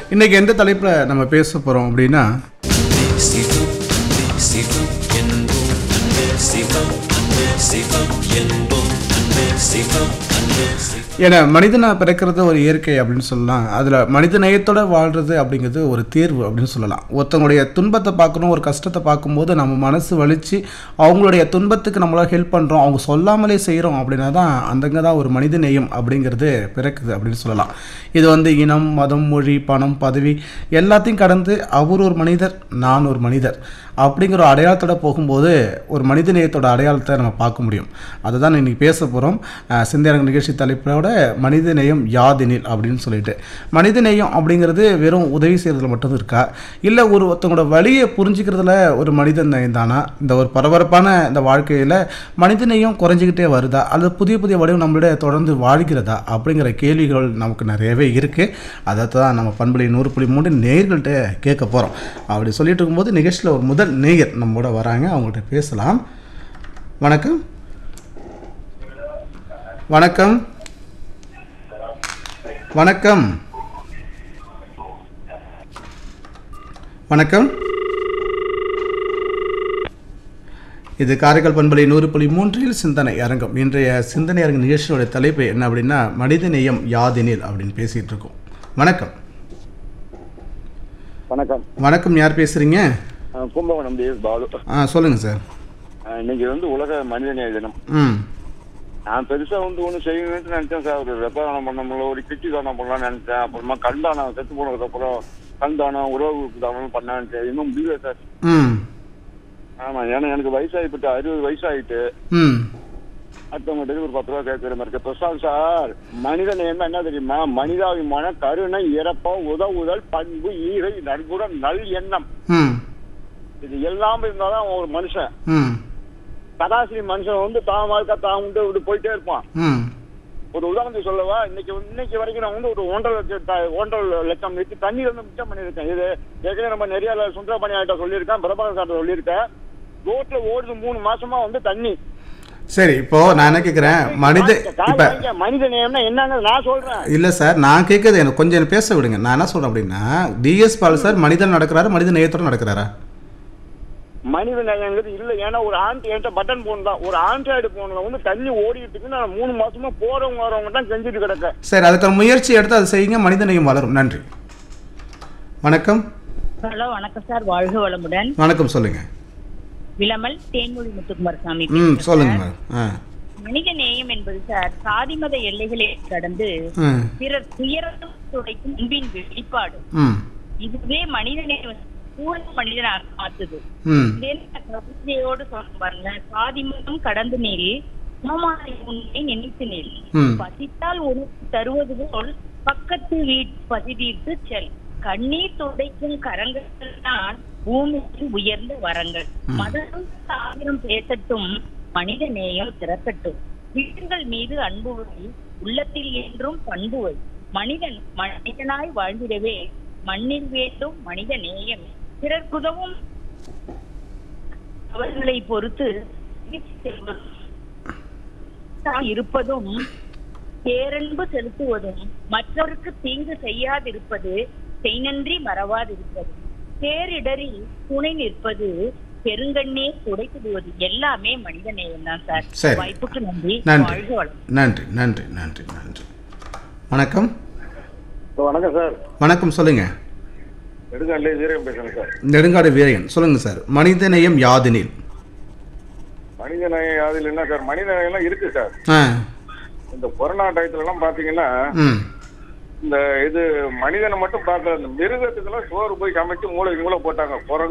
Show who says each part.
Speaker 1: இன்னைக்கு எந்த தலைப்பில் நம்ம பேச போகிறோம் அப்படின்னா
Speaker 2: சிவம் சிவம் என்போம் அன்பே சிவம் அன்பே சிவம் என்போம் அன்பே சிவம் அன்பே சிவம்
Speaker 1: ஏன்னா மனிதனா பிறக்கிறது ஒரு இயற்கை அப்படின்னு சொல்லலாம் அதில் மனித நேயத்தோட வாழ்றது அப்படிங்கிறது ஒரு தேர்வு அப்படின்னு சொல்லலாம் ஒருத்தவங்களுடைய துன்பத்தை பார்க்கணும் ஒரு கஷ்டத்தை பார்க்கும்போது நம்ம மனசு வலிச்சு அவங்களுடைய துன்பத்துக்கு நம்மளால் ஹெல்ப் பண்ணுறோம் அவங்க சொல்லாமலே செய்கிறோம் அப்படின்னா தான் அந்தங்க தான் ஒரு மனித நேயம் அப்படிங்கிறது பிறக்குது அப்படின்னு சொல்லலாம் இது வந்து இனம் மதம் மொழி பணம் பதவி எல்லாத்தையும் கடந்து அவர் ஒரு மனிதர் நான் ஒரு மனிதர் அப்படிங்கிற ஒரு அடையாளத்தோட போகும்போது ஒரு மனித நேயத்தோட அடையாளத்தை நம்ம பார்க்க முடியும் அதை தான் இன்னைக்கு பேச போகிறோம் சிந்தையரங்க நிகழ்ச்சி தலைப்போட மனித நேயம் யாதெனில் அப்படின்னு சொல்லிட்டு மனித நேயம் அப்படிங்கிறது வெறும் உதவி செய்கிறதுல மட்டும் இருக்கா இல்லை ஒரு ஒருத்தவங்களோட வழியை புரிஞ்சுக்கிறதுல ஒரு மனித நேயம் தானா இந்த ஒரு பரபரப்பான இந்த வாழ்க்கையில் மனித நேயம் குறைஞ்சிக்கிட்டே வருதா அல்லது புதிய புதிய வடிவம் நம்மளிட தொடர்ந்து வாழ்கிறதா அப்படிங்கிற கேள்விகள் நமக்கு நிறையவே இருக்குது அதை தான் நம்ம பண்புலை நூறு புள்ளி மூணு நேயர்கள்ட்ட கேட்க போகிறோம் அப்படி சொல்லிட்டு இருக்கும்போது நிகழ்ச்சியில் ஒரு முதல் நேயர் நம்மோட வராங்க அவங்கள்ட்ட பேசலாம் வணக்கம் வணக்கம் வணக்கம் வணக்கம் இது காரைக்கால் பண்பலை நூறு புள்ளி மூன்றில் சிந்தனை அரங்கம் இன்றைய சிந்தனை அரங்க நிகழ்ச்சியோட தலைப்பு என்ன அப்படின்னா மனித நேயம் யாதெனில் அப்படின்னு பேசிகிட்டு இருக்கோம் வணக்கம்
Speaker 3: வணக்கம்
Speaker 1: வணக்கம் யார் பேசுகிறீங்க
Speaker 3: அஹ் கும்பகோணம் தேவ் பாலு
Speaker 1: ஆ சொல்லுங்கள் சார்
Speaker 3: அஹ் இன்னைக்கு வந்து உலக மனிதநேய தினம்
Speaker 1: ம்
Speaker 3: நான் பெருசா வந்து ஒண்ணு செய்யணும்னு நினைச்சேன் சார் ஒரு ரத்த தானம் பண்ண முடியல ஒரு கிட்னி தானம் பண்ணலாம்னு நினைச்சேன் அப்புறமா கண் தானம் செத்து போனதுக்கு அப்புறம் கண் தானம் உறவு தானம் பண்ணான்னு இன்னும் முடியல சார்
Speaker 1: ம்
Speaker 3: ஆமா ஏன்னா எனக்கு வயசாகிட்டு அறுபது வயசாயிட்டு
Speaker 1: ம்
Speaker 3: அடுத்தவங்க ஒரு பத்து ரூபா கேட்கிற மாதிரி இருக்கு பிரசாத் சார் மனித நேயம் என்ன தெரியுமா மனிதாபிமான கருணை இறப்பம் உதவுதல் பண்பு ஈகை நட்புடன் நல் எண்ணம்
Speaker 1: ம்
Speaker 3: இது எல்லாம் இருந்தாதான் அவன் ஒரு மனுஷன்
Speaker 1: ம்
Speaker 3: சராசரி மனுஷன் வந்து தான் வாழ்க்கை தான் உண்டு இப்படி போயிட்டே இருப்பான்
Speaker 1: ம்
Speaker 3: ஒரு உதாரணத்துக்கு சொல்லவா இன்னைக்கு வந்து- இன்னைக்கு வரைக்கும் நான் வந்து ஒரு ஒன்றரை லட்சம் த- ஒன்றரை லட்சம் லிட்டர் தண்ணி வந்து மிச்சம் பண்ணியிருக்கேன் இது ஏற்கனவே நம்ம நிறைய சுந்தரபாணி ஆகிட்ட சொல்லியிருக்கேன் பிரபாகர் சார்ட்ட சொல்லியிருக்கேன் ரோட்ல ஓடுது மூணு மாசமா வந்து தண்ணி
Speaker 1: சரி இப்போ நான் என்ன கேட்குறேன் மனித இப்போ
Speaker 3: காரணம் மனித நேயம்னா என்னன்னு நான் சொல்றேன்
Speaker 1: இல்லை சார் நான் கேட்குறது எனக்கு கொஞ்சம் என்னை பேச விடுங்க நான் என்ன சொல்கிறேன் அப்படின்னா டிஎஸ் பால் சார் மனிதன் நடக்கிறாரு மனித நேயத்தோட நடக்கிறாரா
Speaker 3: மனித நேயங்கிறது இல்ல ஏன்னா ஒரு ஆண்ட் என்கிட்ட பட்டன் போன் தான் ஒரு ஆண்ட்ராய்டு போன்ல வந்து தண்ணி ஓடிட்டு இருக்கு நான் மூணு மாசமா போறவங்க வரவங்க தான் செஞ்சுட்டு கிடக்க
Speaker 1: சரி அதுக்கான முயற்சி எடுத்து அதை செய்யுங்க மனித நேயம் வளரும் நன்றி வணக்கம்
Speaker 4: ஹலோ வணக்கம் சார் வாழ்க வளமுடன்
Speaker 1: வணக்கம் சொல்லுங்க
Speaker 4: விளமல் தேன்மொழி முத்துக்குமார் சாமி
Speaker 1: ம்
Speaker 4: பேசுறேன்
Speaker 1: சொல்லுங்க
Speaker 4: சார்.
Speaker 1: மேடம் ஆ
Speaker 4: மனித நேயம் என்பது சார் சாதிமத எல்லைகளை கடந்து
Speaker 1: ம்
Speaker 4: பிறர் துயரம் துடைக்கும் அன்பின் வெளிப்பாடு
Speaker 1: ம்
Speaker 4: இதுவே மனித நேயம் பூர்ண மனிதனாக மாற்றுது
Speaker 1: ம்
Speaker 4: இதே நான் கவிதையோடு சொல்ல பாருங்க சாதிமதம் கடந்து நீள் சமமான உன்னை நினைத்து நீள்
Speaker 1: ம்
Speaker 4: பசித்தால் உனக்கு தருவது போல் பக்கத்து வீட்டு பசி தீர்த்து செல் கண்ணீர் துடைக்கும் கரங்கள் தான் பூமிக்கு உயர்ந்த வரங்கள் மதம் சாகரம் பேசட்டும் மனித நேயம் திறக்கட்டும் வீடுகள் மீது அன்பு வை உள்ளத்தில் என்றும் பண்பு வை மனிதன் மனிதனாய் வாழ்ந்திடவே மண்ணில் வேண்டும் மனித நேயம் பிறர்க்குதவும் அவர்களை பொறுத்து செல்வதும் தான் இருப்பதும் பேரன்பு செலுத்துவதும் மற்றவருக்கு தீங்கு செய்யாதிருப்பது செய்நன்றி மறவாதிருப்பது பேரிடரில் துணை நிற்பது பெருங்கண்ணே துடைத்துடுவது எல்லாமே மனித நேயம் தான் சார்
Speaker 1: சரி.
Speaker 4: வாய்ப்புக்கு நன்றி
Speaker 1: நன்றி
Speaker 4: வாழ்க வளம்
Speaker 1: நன்றி நன்றி நன்றி நன்றி வணக்கம்
Speaker 3: வணக்கம் சார்
Speaker 1: வணக்கம் சொல்லுங்க
Speaker 3: நெடுங்காலே வீரம் பேசுறேன் சார்
Speaker 1: நெடுங்காடு வீரையன் சொல்லுங்க சார் மனித நேயம் யாதெனில்
Speaker 3: மனித நேயம் அதில் என்ன சார் மனித நேயம்லாம் இருக்கு சார்
Speaker 1: ஆ
Speaker 3: இந்த கொரோனா டயத்துல எல்லாம் பாத்தீங்கன்னா
Speaker 1: ம்
Speaker 3: இந்த இது மனிதனை மட்டும் பார்க்கல இந்த மிருகத்துக்கெல்லாம் சோறு போய் சமைச்சு மூளை மூளை போட்டாங்க குரங்கு